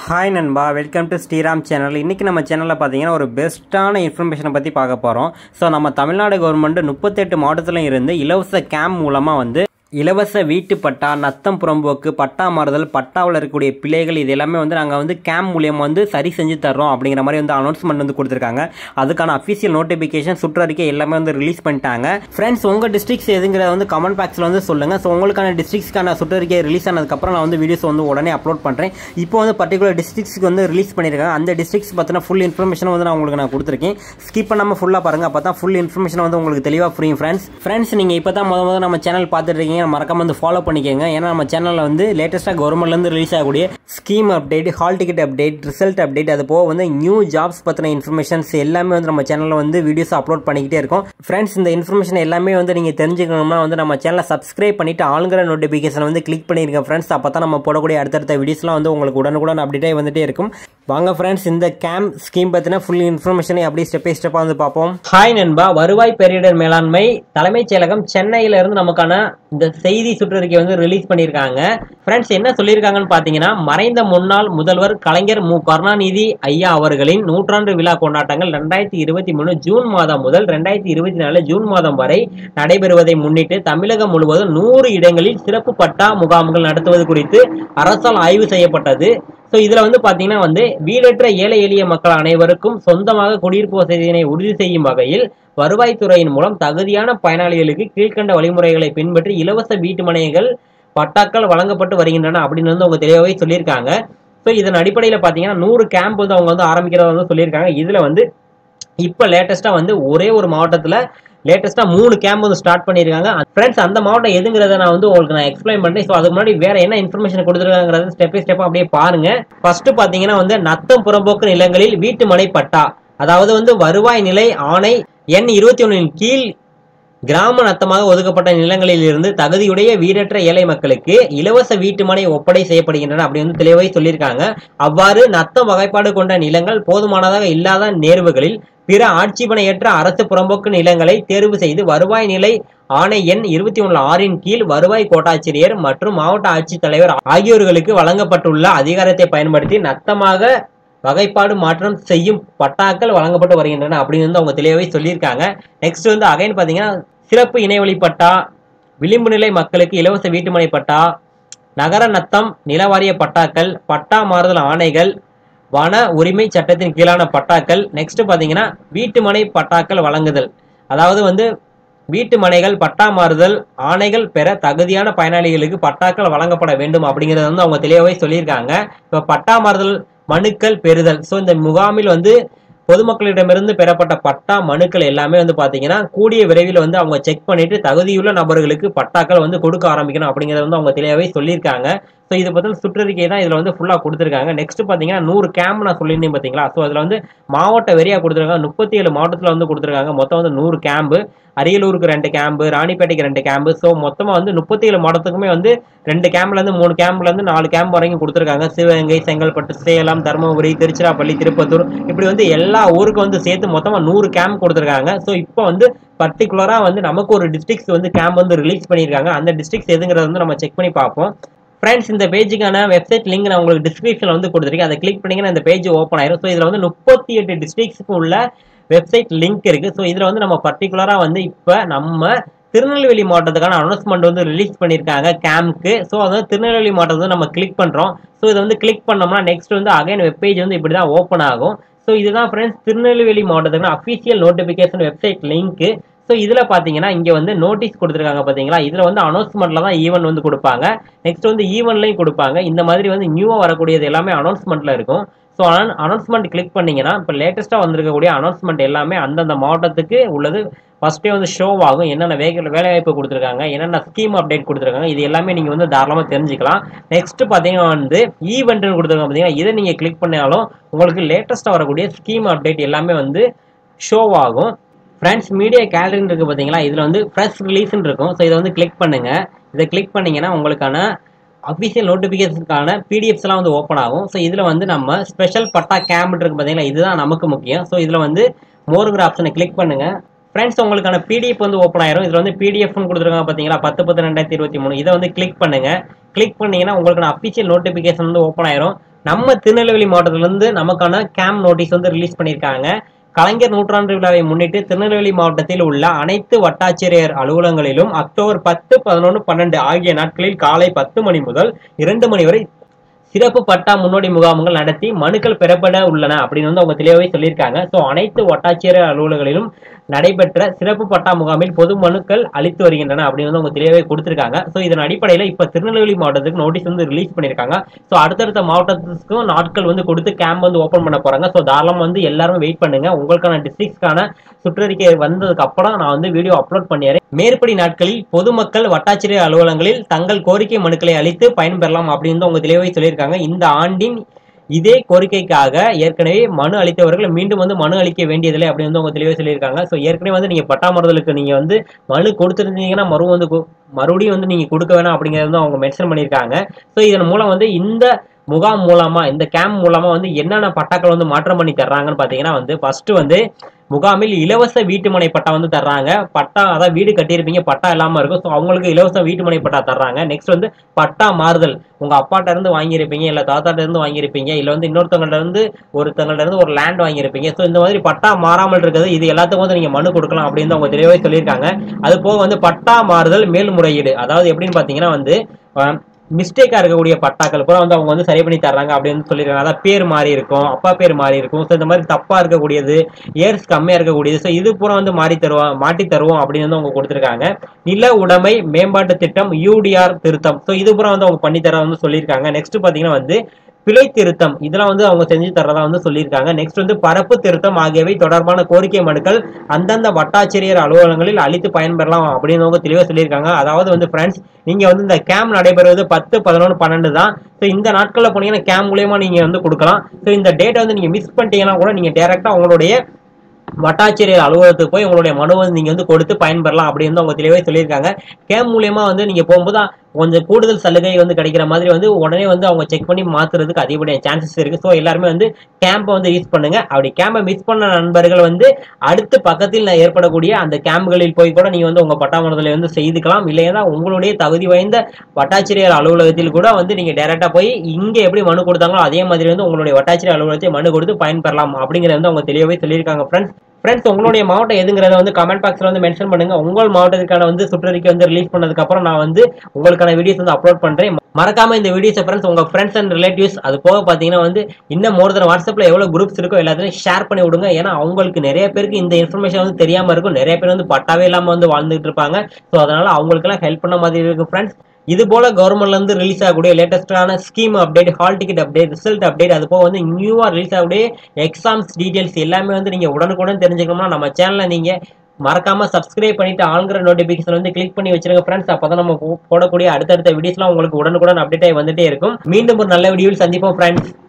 hi நண்பா welcome to Sriram channel இன்றைக்கி நம்ம சேனலில் பார்த்தீங்கன்னா ஒரு பெஸ்ட்டான இன்ஃபர்மேஷனை பற்றி பார்க்க போகிறோம் ஸோ நம்ம தமிழ்நாடு கவர்மெண்ட் முப்பத்தெட்டு மாவட்டத்திலும் இருந்து இலவச கேம்ப் மூலமாக வந்து இலவச வீட்டு பட்டா நத்தம் புறம்போக்கு பட்டா மாறுதல் பட்டாவில் இருக்கக்கூடிய பிள்ளைகள் இது எல்லாமே வந்து நாங்கள் வந்து கேம்ப் மூலியமாக வந்து சரி செஞ்சு தர்றோம் அப்படிங்கிற மாதிரி வந்து அனௌன்ஸ்மெண்ட் வந்து கொடுத்துருக்காங்க அதுக்கான அஃபிஷியல் நோட்டிஃபிகேஷன் சுற்றறிக்கை எல்லாமே வந்து ரிலீஸ் பண்ணிட்டாங்க ஃப்ரெண்ட்ஸ் உங்கள் டிஸ்ட்ரிக்ஸ் எதுங்கிறத வந்து கமெண்ட் பாக்ஸில் வந்து சொல்லுங்கள் ஸோ உங்களுக்கான டிஸ்ட்ரிக்ஸ்க்கான சுற்றறிக்கை ரிலீஸ் ஆனதுக்கப்புறம் நான் வந்து வீடியோஸ் வந்து உடனே அப்லோட் பண்ணுறேன் இப்போ வந்து பர்டிகுலர் டிஸ்ட்ரிக்ஸ்க்கு வந்து ரிலீஸ் பண்ணியிருக்காங்க அந்த டிஸ்ட்ரிக்ஸ் பற்றின ஃபுல் இன்ஃபர்மேஷன் வந்து நான் உங்களுக்கு நான் கொடுத்துருக்கேன் ஸ்கிப் பண்ணாமல் ஃபுல்லாக பாருங்கள் அப்போ தான் ஃபுல் இன்ஃபர்மேஷன் வந்து உங்களுக்கு தெளிவாக புரியும் ஃப்ரெண்ட்ஸ் ஃப்ரெண்ட்ஸ் நீங்கள் இப்போ தான் முத முதல்ல நம்ம சேனல் பார்த்துட்டு இருக்கீங்க மறக்காம வந்து ஃபாலோ பண்ணிக்கோங்க ஏன்னா நம்ம சேனலில் வந்து லேட்டஸ்ட்டாக கவர்மெண்ட்லேருந்து ரிலீஸ் ஆகக்கூடிய scheme update hall ticket update result update அது போக வந்து நியூ ஜாப்ஸ் பற்றின இன்ஃபர்மேஷன்ஸ் எல்லாமே வந்து நம்ம சேனலில் வந்து வீடியோஸ் அப்லோட் பண்ணிக்கிட்டே இருக்கோம் ஃப்ரெண்ட்ஸ் இந்த இன்ஃபர்மேஷன் எல்லாமே வந்து நீங்கள் தெரிஞ்சுக்கணும்னா வந்து நம்ம சேனலை சப்ஸ்கிரைப் பண்ணிட்டு ஆளுங்கிற நோட்டிஃபிகேஷன் வந்து கிளிக் பண்ணிருங்க ஃப்ரெண்ட்ஸ் அப்போ தான் நம்ம போடக்கூடிய அடுத்தடுத்த வீடியோஸ்லாம் வந்து உங்களுக்கு உடனுக்குடன் அப்டேட்டே வந்துட்டே இருக்கும் வாங்க ஃப்ரெண்ட்ஸ் இந்த கேம்ப் ஸ்கீம் பற்றின ஃபுல் இன்ஃபர்மேஷனை அப்படியே ஸ்டெப் பை ஸ்டெப்பாக வந்து பார்ப்போம் ஹாய் நண்பா வருவாய் பேரிடர் மேலாண்மை தலைமைச் செயலகம் சென்னையில இருந்து நமக்கான இந்த செய்தி சுற்றறிக்கை வந்து ரிலீஸ் பண்ணியிருக்காங்க ஃப்ரெண்ட்ஸ் என்ன சொல்லியிருக்காங்கன்னு பார்த்தீங்கன்னா மறைந்த முன்னாள் முதல்வர் கலைஞர் மு கருணாநிதி ஐயா அவர்களின் நூற்றாண்டு விழா கொண்டாட்டங்கள் ரெண்டாயிரத்தி இருபத்தி மூணு ஜூன் மாதம் முதல் ரெண்டாயிரத்தி இருபத்தி நாலு ஜூன் மாதம் வரை நடைபெறுவதை முன்னிட்டு தமிழகம் முழுவதும் நூறு இடங்களில் சிறப்பு பட்டா முகாம்கள் நடத்துவது குறித்து அரசால் ஆய்வு செய்யப்பட்டது ஸோ இதில் வந்து பார்த்தீங்கன்னா வந்து வீடற்ற ஏழை எளிய மக்கள் அனைவருக்கும் சொந்தமாக குடியிருப்பு வசதியினை உறுதி செய்யும் வகையில் வருவாய்த்துறையின் மூலம் தகுதியான பயனாளிகளுக்கு கீழ்கண்ட வழிமுறைகளை பின்பற்றி இலவச வீட்டு மனைகள் பட்டாக்கள் வழங்கப்பட்டு வருகின்றன அப்படின்னு வந்து அவங்க தெளிவாகவே சொல்லியிருக்காங்க ஸோ இதன் அடிப்படையில் பார்த்தீங்கன்னா நூறு கேம்ப் வந்து அவங்க வந்து ஆரம்பிக்கிறத வந்து சொல்லியிருக்காங்க இதில் வந்து இப்போ லேட்டஸ்ட்டாக வந்து ஒரே ஒரு மாவட்டத்தில் லேட்டஸ்ட்டாக மூணு கேம்ப் வந்து ஸ்டார்ட் பண்ணியிருக்காங்க ஃப்ரெண்ட்ஸ் அந்த மாவட்டம் எதுங்கிறத நான் வந்து உங்களுக்கு நான் எக்ஸ்பிளைன் பண்ணுறேன் ஸோ அதுக்கு முன்னாடி வேற என்ன இன்ஃபர்மேஷன் கொடுத்துருக்காங்கிறது ஸ்டெப் பை ஸ்டெப்பாக அப்படியே பாருங்க ஃபர்ஸ்ட் பார்த்தீங்கன்னா வந்து நத்தம் புறம்போக்கு நிலங்களில் வீட்டு மனை பட்டா அதாவது வந்து வருவாய் நிலை ஆணை எண் இருபத்தி ஒன்றின் கீழ் கிராம நத்தமாக ஒதுக்கப்பட்ட நிலங்களில் இருந்து தகுதியுடைய வீடற்ற ஏழை மக்களுக்கு இலவச வீட்டுமனை ஒப்படை செய்யப்படுகின்றன அப்படி வந்து தெளிவாக சொல்லியிருக்காங்க அவ்வாறு நத்தம் வகைப்பாடு கொண்ட நிலங்கள் போதுமானதாக இல்லாத நேர்வுகளில் பிற ஆட்சேபனையற்ற அரசு புறம்போக்கு நிலங்களை தேர்வு செய்து வருவாய் நிலை ஆணை எண் இருபத்தி ஒன்று ஆறின் கீழ் வருவாய் கோட்டாட்சியர் மற்றும் மாவட்ட ஆட்சித்தலைவர் ஆகியோர்களுக்கு வழங்கப்பட்டுள்ள அதிகாரத்தை பயன்படுத்தி நத்தமாக வகைப்பாடு மாற்றம் செய்யும் பட்டாக்கள் வழங்கப்பட்டு வருகின்றன அப்படின்னு வந்து அவங்க தெளிவாகவே சொல்லியிருக்காங்க நெக்ஸ்ட் வந்து அகைன் பார்த்தீங்கன்னா சிறப்பு இணைவழி பட்டா விளிம்பு நிலை மக்களுக்கு இலவச வீட்டுமனை பட்டா நகர நத்தம் நிலவாரிய பட்டாக்கள் பட்டா மாறுதல் ஆணைகள் வன உரிமை சட்டத்தின் கீழான பட்டாக்கள் நெக்ஸ்ட் பார்த்தீங்கன்னா வீட்டுமனை பட்டாக்கள் வழங்குதல் அதாவது வந்து வீட்டு மனைகள் பட்டா மாறுதல் ஆணைகள் பெற தகுதியான பயனாளிகளுக்கு பட்டாக்கள் வழங்கப்பட வேண்டும் அப்படிங்கிறத வந்து அவங்க தெளிவாகவே சொல்லியிருக்காங்க இப்போ பட்டா மாறுதல் மனுக்கள் பெறுதல் ஸோ இந்த முகாமில் வந்து பொதுமக்களிடமிருந்து பெறப்பட்ட பட்டா மனுக்கள் எல்லாமே வந்து பார்த்தீங்கன்னா கூடிய விரைவில் வந்து அவங்க செக் பண்ணிட்டு தகுதியுள்ள நபர்களுக்கு பட்டாக்கள் வந்து கொடுக்க ஆரம்பிக்கணும் அப்படிங்கிறத வந்து அவங்க தெளிவாகவே சொல்லியிருக்காங்க ஸோ இது பற்றின சுற்றறிக்கை தான் இதில் வந்து ஃபுல்லாக கொடுத்துருக்காங்க நெக்ஸ்ட் பார்த்தீங்கன்னா நூறு கேம்ப் நான் சொல்லியிருந்தேன் பார்த்தீங்களா ஸோ அதில் வந்து மாவட்ட வெறியாக கொடுத்துருக்காங்க முப்பத்தி ஏழு மாவட்டத்தில் வந்து கொடுத்துருக்காங்க மொத்தம் வந்து நூறு கேம்பு அரியலூருக்கு ரெண்டு கேம்பு ராணிப்பேட்டைக்கு ரெண்டு கேம்பு ஸோ மொத்தமாக வந்து முப்பத்தி ஏழு மாவட்டத்துக்குமே வந்து ரெண்டு கேம்ப்லேருந்து மூணு கேம்ப்லேருந்து நாலு கேம்ப் வரைக்கும் கொடுத்துருக்காங்க சிவகங்கை செங்கல்பட்டு சேலம் தருமபுரி திருச்சிராப்பள்ளி திருப்பத்தூர் இப்படி வந்து எல்லா ஊருக்கும் வந்து சேர்த்து மொத்தமாக நூறு கேம்ப் கொடுத்துருக்காங்க ஸோ இப்போ வந்து பர்டிகுலராக வந்து நமக்கு ஒரு டிஸ்ட்ரிக்ஸ் வந்து கேம்ப் வந்து ரிலீஸ் பண்ணியிருக்காங்க அந்த டிஸ்ட்ரிக்ஸ் எதுங்கிறத வந்து நம்ம செக் பண்ணி பார்ப்போம் ஃப்ரெண்ட்ஸ் இந்த பேஜுக்கான வெப்சைட் லிங்க் நான் உங்களுக்கு டிஸ்கிரிப்ஷனில் வந்து கொடுத்துருக்கேன் அதை கிளிக் பண்ணிங்கன்னா இந்த பேஜ் ஓப்பன் ஆயிரும் ஸோ இதில் வந்து முப்பத்தி எட்டு டிஸ்ட்ரிக்ஸுக்கு உள்ள வெப்சைட் லிங்க் இருக்குது ஸோ இதில் வந்து நம்ம பர்டிகுலராக வந்து இப்போ நம்ம திருநெல்வேலி மாவட்டத்துக்கான அனௌன்ஸ்மெண்ட் வந்து ரிலீஸ் பண்ணியிருக்காங்க கேம்ப்க்கு ஸோ அது வந்து திருநெல்வேலி மாவட்டத்தை வந்து நம்ம கிளிக் பண்ணுறோம் ஸோ இதை வந்து கிளிக் பண்ணோம்னா நெக்ஸ்ட் வந்து அகைன் வெப்பேஜ் வந்து இப்படி தான் ஓப்பன் ஆகும் ஸோ இதுதான் ஃப்ரெண்ட்ஸ் திருநெல்வேலி மாவட்டத்துக்கான அஃபீஷியல் நோட்டிஃபிகேஷன் வெப்சைட் லிங்க்கு ஸோ இதில் பார்த்தீங்கன்னா இங்கே வந்து நோட்டீஸ் கொடுத்துருக்காங்க பார்த்தீங்களா இதில் வந்து அனௌன்ஸ்மெண்ட்டில் தான் ஈவெண்ட் வந்து கொடுப்பாங்க நெக்ஸ்ட் வந்து ஈவெண்ட்லையும் கொடுப்பாங்க இந்த மாதிரி வந்து நியூவாக வரக்கூடியது எல்லாமே அனௌன்ஸ்மெண்ட்டில் இருக்கும் ஸோ அனௌன்ஸ்மெண்ட் கிளிக் பண்ணிங்கன்னா இப்போ லேட்டஸ்ட்டாக வந்திருக்கக்கூடிய அனௌன்ஸ்மெண்ட் எல்லாமே அந்தந்த மாவட்டத்துக்கு உள்ளது ஃபஸ்ட்டே வந்து ஷோ ஆகும் என்னென்ன வேக வேலைவாய்ப்பு கொடுத்துருக்காங்க என்னென்ன ஸ்கீம் அப்டேட் கொடுத்துருக்காங்க இது எல்லாமே நீங்கள் வந்து தாராளமாக தெரிஞ்சுக்கலாம் நெக்ஸ்ட் பார்த்தீங்கன்னா வந்து ஈவெண்ட்னு கொடுத்துருக்காங்க பார்த்தீங்கன்னா இதை நீங்கள் கிளிக் பண்ணாலும் உங்களுக்கு லேட்டஸ்ட்டாக வரக்கூடிய ஸ்கீம் அப்டேட் எல்லாமே வந்து ஷோ ஆகும் ஃப்ரெண்ட்ஸ் மீடியா கேலரின்னு இருக்குது பார்த்தீங்களா இதில் வந்து ப்ரெஸ் ரிலீஸ்னு இருக்கும் ஸோ இதை வந்து கிளிக் பண்ணுங்கள் இதை கிளிக் பண்ணிங்கன்னா உங்களுக்கான அஃபிஷியல் நோட்டிஃபிகேஷனுக்கான பிடிஎஃப்ஸ்லாம் வந்து ஓப்பன் ஆகும் ஸோ இதில் வந்து நம்ம ஸ்பெஷல் பட்டா கேம்ப் இருக்கு பார்த்தீங்களா இதுதான் நமக்கு முக்கியம் ஸோ இதில் வந்து மோருங்கிற ஆப்ஷனை கிளிக் பண்ணுங்கள் ஃப்ரெண்ட்ஸ் உங்களுக்கான பிடிஎஃப் வந்து ஓப்பன் ஆயிரும் இதில் வந்து பிடிஎஃப்னு கொடுத்துருக்காங்க பார்த்தீங்களா பத்து பத்து ரெண்டாயிரத்தி இருபத்தி மூணு இதை வந்து கிளிக் பண்ணுங்க கிளிக் பண்ணீங்கன்னா உங்களுக்கான அஃபிஷியல் நோட்டிஃபிகேஷன் வந்து ஓப்பன் ஆயிரும் நம்ம திருநெல்வேலி மாவட்டத்திலிருந்து நமக்கான கேம் நோட்டீஸ் வந்து ரிலீஸ் பண்ணியிருக்காங்க கலைஞர் நூற்றாண்டு விழாவை முன்னிட்டு திருநெல்வேலி மாவட்டத்தில் உள்ள அனைத்து வட்டாட்சியர் அலுவலகங்களிலும் அக்டோபர் பத்து பதினொன்று பன்னெண்டு ஆகிய நாட்களில் காலை பத்து மணி முதல் இரண்டு மணி வரை சிறப்பு பட்டா முன்னோடி முகாம்கள் நடத்தி மனுக்கள் பெறப்பட உள்ளன அப்படின்னு வந்து அவங்க தெளிவாகவே சொல்லியிருக்காங்க ஸோ அனைத்து வட்டாட்சியர் அலுவலகங்களிலும் நடைபெற்ற சிறப்பு பட்டா முகாமில் பொது மனுக்கள் அளித்து வருகின்றன அப்படின்னு வந்து அவங்க தெளிவாகவே கொடுத்திருக்காங்க ஸோ இதன் அடிப்படையில் இப்போ திருநெல்வேலி மாவட்டத்துக்கு நோட்டீஸ் வந்து ரிலீஸ் பண்ணியிருக்காங்க ஸோ அடுத்தடுத்த மாவட்டத்துக்கும் நாட்கள் வந்து கொடுத்து கேம்ப் வந்து ஓப்பன் பண்ண போறாங்க ஸோ தாராளம் வந்து எல்லாரும் வெயிட் பண்ணுங்க உங்களுக்கான டிஸ்ட்ரிக்ட்ஸ்க்கான சுற்றறிக்கை வந்ததுக்கு அப்புறம் நான் வந்து வீடியோ அப்லோட் பண்ணிடுறேன் மேற்படி நாட்களில் பொதுமக்கள் வட்டாட்சியர் அலுவலகங்களில் தங்கள் கோரிக்கை மனுக்களை அளித்து பயன்பெறலாம் அப்படின்னு வந்து அவங்க தெளிவாக சொல்லியிருக்காங்க இந்த ஆண்டின் இதே கோரிக்கைக்காக ஏற்கனவே மனு அளித்தவர்கள் மீண்டும் வந்து மனு அளிக்க வேண்டியதில்லை அப்படின்னு வந்து அவங்க தெளிவாக சொல்லியிருக்காங்க ஸோ ஏற்கனவே வந்து நீங்கள் பட்டா மாறுதலுக்கு நீங்கள் வந்து மனு கொடுத்துருந்தீங்கன்னா மறு வந்து கு- மறுபடியும் வந்து நீங்கள் கொடுக்க வேணாம் அப்படிங்கிறது வந்து அவங்க மென்ஷன் பண்ணியிருக்காங்க ஸோ இதன் மூலம் வந்து இந்த முகாம் மூலமா இந்த கேம்ப் மூலமா வந்து என்னென்ன பட்டாக்கள் வந்து மாற்றம் பண்ணி தர்றாங்கன்னு பார்த்தீங்கன்னா வந்து ஃபர்ஸ்ட் வந்து முகாமில் இலவச வீட்டுமனை பட்டா வந்து தர்றாங்க பட்டா அதாவது வீடு கட்டியிருப்பீங்க பட்டா இல்லாம இருக்கும் ஸோ அவங்களுக்கு இலவச வீட்டுமனை பட்டா தர்றாங்க நெக்ஸ்ட் வந்து பட்டா மாறுதல் உங்க அப்பாட்ட இருந்து வாங்கியிருப்பீங்க இல்ல தாத்தாட்ட இருந்து வாங்கியிருப்பீங்க இல்ல வந்து இன்னொருத்தவங்கள்ட்ட இருந்து ஒருத்தவங்கள்ட்ட இருந்து ஒரு லேண்ட் வாங்கியிருப்பீங்க ஸோ இந்த மாதிரி பட்டா மாறாமல் இருக்குது இது எல்லாத்துக்கும் வந்து நீங்க மனு கொடுக்கலாம் அப்படின்னு அவங்க தெளிவாக சொல்லியிருக்காங்க அது போக வந்து பட்டா மாறுதல் மேல்முறையீடு அதாவது எப்படின்னு பார்த்தீங்கன்னா வந்து அஹ், மிஸ்டேக்கா இருக்கக்கூடிய பட்டாக்கள் பூரா வந்து அவங்க வந்து சரி பண்ணி தர்றாங்க அப்படின்னு சொல்லியிருக்காங்க அதாவது பேர் மாறி இருக்கும் அப்பா பேர் மாறி இருக்கும் ஸோ இந்த மாதிரி தப்பா இருக்கக்கூடியது இயர்ஸ் கம்மியா இருக்கக்கூடியது ஸோ இது பூரா வந்து மாறி தருவோம் மாட்டி தருவோம் அப்படின்னு வந்து அவங்க கொடுத்துருக்காங்க நில உடைமை மேம்பாட்டு திட்டம் யூடிஆர் திருத்தம் ஸோ இது பூரா வந்து அவங்க பண்ணி தர வந்து சொல்லியிருக்காங்க நெக்ஸ்ட் பாத்தீங்கன்னா வந்து பிழை திருத்தம் இதெல்லாம் வந்து அவங்க செஞ்சு தரதா வந்து சொல்லியிருக்காங்க நெக்ஸ்ட் வந்து பரப்பு திருத்தம் ஆகியவை தொடர்பான கோரிக்கை மனுக்கள் அந்தந்த வட்டாட்சியர் அலுவலகங்களில் அளித்து பயன்பெறலாம் அப்படின்னு அவங்க தெளிவாக சொல்லியிருக்காங்க அதாவது வந்து ஃப்ரெண்ட்ஸ் நீங்க வந்து இந்த கேம்ப் நடைபெறுவது பத்து பதினொன்று பன்னெண்டு தான் ஸோ இந்த நாட்களில் போனீங்கன்னா கேம்ப் மூலியமா நீங்க வந்து கொடுக்கலாம் ஸோ இந்த டேட்டை வந்து நீங்க மிஸ் பண்ணிட்டீங்கன்னா கூட நீங்க டேரக்டா உங்களுடைய வட்டாட்சியர் அலுவலகத்துக்கு போய் உங்களுடைய மனு வந்து நீங்க வந்து கொடுத்து பயன்பெறலாம் அப்படின்னு வந்து அவங்க தெளிவாக சொல்லியிருக்காங்க கேம்ப் மூலியமா வந்து நீங்க போகும்போது கொஞ்சம் கூடுதல் சலுகை வந்து கிடைக்கிற மாதிரி வந்து உடனே வந்து அவங்க செக் பண்ணி மாத்துறதுக்கு அதிகப்படியான சான்சஸ் இருக்கு ஸோ எல்லாருமே வந்து கேம்பை வந்து யூஸ் பண்ணுங்க அப்படி கேம்பை மிஸ் பண்ண நண்பர்கள் வந்து அடுத்து பக்கத்தில் ஏற்படக்கூடிய அந்த கேம்புகளில் போய் கூட நீங்க வந்து உங்க பட்டாமரத்தில் வந்து செய்துக்கலாம் இல்லையா உங்களுடைய தகுதி வாய்ந்த வட்டாட்சியர் அலுவலகத்தில் கூட வந்து நீங்க டைரக்டா போய் இங்க எப்படி மனு கொடுத்தாங்களோ அதே மாதிரி வந்து உங்களுடைய வட்டாட்சியர் அலுவலகத்தை மனு கொடுத்து பயன்பெறலாம் அப்படிங்கறத வந்து அவங்க தெளிவாகவே சொல்லியிருக்காங்க ஃப்ரெண்ட்ஸ் ஃப்ரெண்ட்ஸ் உங்களுடைய மாவட்டம் எதுங்கிறத வந்து கமெண்ட் பாக்ஸ்ல வந்து மென்ஷன் பண்ணுங்க உங்கள் மாவட்டத்துக்கான வந்து சுற்றறிக்கை வந்து ரிலீஸ் பண்ணதுக்கு அப்புறம் நான் வந்து உங்களுக்கான வீடியோஸ் வந்து அப்லோட் பண்றேன் மறக்காம இந்த வீடியோஸ் ஃப்ரெண்ட்ஸ் உங்க ஃப்ரெண்ட்ஸ் அண்ட் ரிலேட்டிவ்ஸ் அது போக பாத்தீங்கன்னா வந்து இன்னும் மோர் தன் வாட்ஸ்அப்ல எவ்வளவு குரூப்ஸ் இருக்கோ எல்லாத்தையும் ஷேர் பண்ணி விடுங்க ஏன்னா அவங்களுக்கு நிறைய பேருக்கு இந்த இன்ஃபர்மேஷன் வந்து தெரியாம இருக்கும் நிறைய பேர் வந்து பட்டாவே இல்லாம வந்து வாழ்ந்துட்டு இருப்பாங்க ஸோ அதனால அவங்களுக்கெல்லாம் ஹெல்ப் பண்ண மாதிரி இருக்கு ஃப்ரெண்ட்ஸ் இது போல கவர்மெண்ட்ல இருந்து ரிலீஸ் ஆகக்கூடிய லேட்டஸ்டான scheme update hall ticket update result update அது போக வந்து நியூவா ரிலீஸ் ஆகக்கூடிய எக்ஸாம்ஸ் டீடைல்ஸ் எல்லாமே வந்து நீங்க உடனுக்குடன் தெரிஞ்சுக்கணும்னா நம்ம சேனலை நீங்க மறக்காம சப்ஸ்கிரைப் பண்ணிட்டு ஆளுங்கிற நோட்டிபிகேஷன் வந்து கிளிக் பண்ணி வச்சிருங்க ஃப்ரெண்ட்ஸ் அப்பதான் நம்ம போ- போடக்கூடிய அடுத்தடுத்த வீடியோஸ்லாம் உங்களுக்கு உடனுக்குடன் அப்டேட் ஆகி வந்துட்டே இருக்கும் மீண்டும் ஒரு நல்ல வீடியோவில் சந்திப்போம் ஃப்ரெண்ட்ஸ்